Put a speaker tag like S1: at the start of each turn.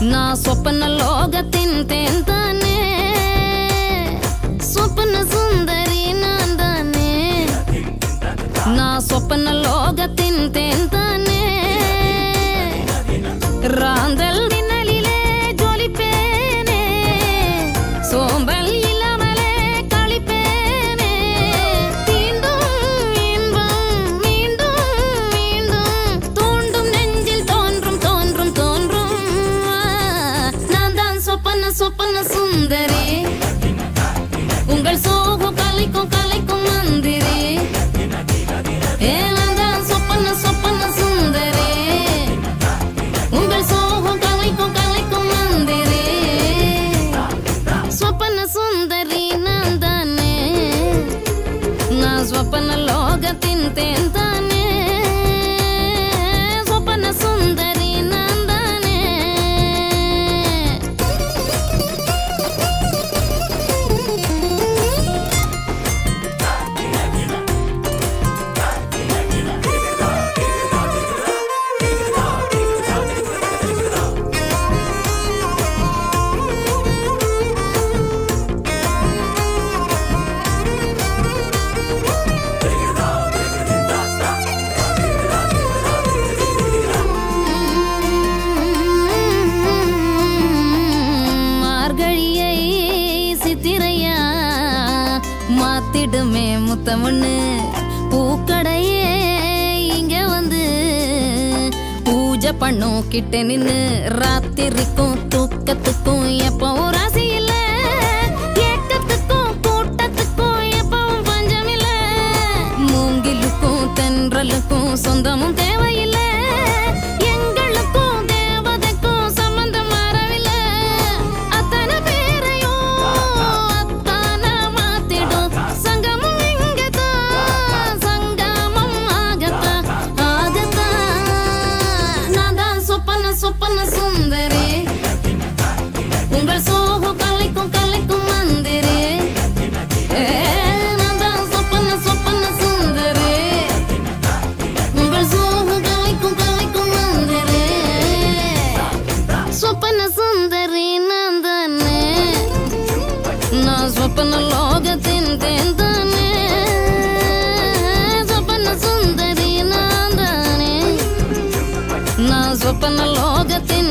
S1: நான் சொப்பன லோகத்தின் தேன் தானே சொப்பன சுந்தரி நான் தானே நான் சொப்பன லோகத்தின் தேன் தானே ராந்தல் தினலிலே ஜொலிப்பேனே சோம்பல் இல்லாமலே கழிப்பேனே தீண்டும் இன்பம் மீண்டும் மீண்டும் தூண்டும் நெஞ்சில் தோன்றும் தோன்றும் தோன்றும் நான் தான் சொப்பன சொப்பன சுந்தரி உங்கள் சோகம் கலைக்கும் கலைக்கும் மந்திரி ஏ நான் தான் சொப்பன சொப்பன சுந்தரி உங்கள் சோகம் கலைக்கும் கலைக்கும் மந்திரி சொப்பன சுந்தரி நான் தானே நான் சொப்பன லோகத்தின் தேன் தானே சொப்பன சுந்தரி நான் தானே மார்கழியை சித்திரையா மாத்திடுமே முத்தமுன்னு பூக்கடையே இங்க வந்து பூஜை பண்ணும் கிட்ட நின்னு ராத்திரிக்கும் தூக்கத்துக்கும் எப்பவும் ராசி இல்ல ஏக்கத்துக்கும் கூட்டத்துக்கும் எப்பவும் பஞ்சம் இல்ல மூங்கிலுக்கும் தென்றலுக்கும் சொந்தமும் தேவையில்லை எங்களுக்கும் தேவதைக்கும் சம்பந்தம் மாறவில்லை அத்தனை பேரையும் அத்தான மாத்திடும் சங்கமம் இங்கதான் சங்கமம் ஆகத்தான் ஆகத்தான் நான் தான் சொப்பன சொப்பன சுந்தரி உங்கள் சோகம் கலைக்கும் கலைக்கும் மந்திரி ஏ, நான் தான் சொப்பன சொப்பன சுந்தரி உங்கள் சோகம் கலைக்கும் கலைக்கும் மந்திரி சொப்பன சுந்தரி நான் தானே நான் சொப்பன லோகத்தின் தேன் தானே சொப்பன சுந்தரி நான் தானே நான் சொப்பன லோகத்தின்